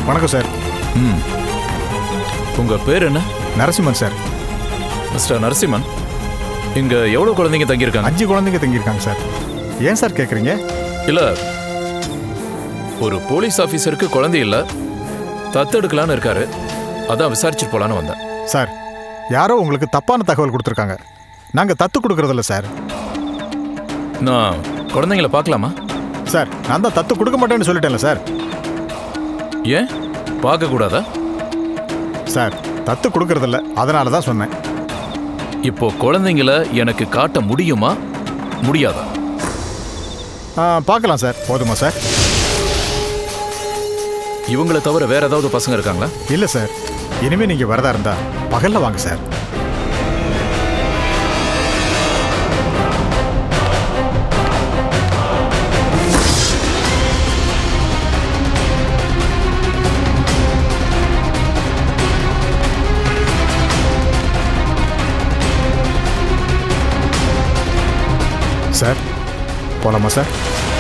வணக்கம் சார் ம் உங்க பேர் என்ன நரசிம்மன் சார் மிஸ்டர் நரசிம்மன் இங்க எவ்வளவு குழந்தைங்க தங்கியிருக்காங்க அஞ்சு குழந்தைங்க தங்கியிருக்காங்க சார் ஏன் சார் கேட்குறீங்க இல்ல ஒரு போலீஸ் ஆபீசருக்கு குழந்தை இல்ல தத்தெடுக்கலான்னு இருக்காரு அதான் விசாரிச்சுட்டு போலான்னு வந்தேன் சார் யாரோ உங்களுக்கு தப்பான தகவல் கொடுத்துருக்காங்க நாங்கள் தத்து கொடுக்கறதில்ல சார் நான் குழந்தைங்கள பார்க்கலாமா சார் நான் தான் தத்து கொடுக்க மாட்டேன்னு சொல்லிட்டேன்ல சார் ஏன் பார்க்க கூடாதா சார் தத்து கொடுக்கறதில்ல அதனால தான் சொன்னேன் இப்போ குழந்தைங்கள எனக்கு காட்ட முடியுமா முடியாதா ஆ, பார்க்கலாம் சார் போதுமா சார் இவங்களை தவிர வேற ஏதாவது பசங்க இருக்காங்களா இல்லை சார் இனிமேல் நீங்கள் வரதா இருந்தா பகலில் வாங்க சார் சார் போலாமா சார்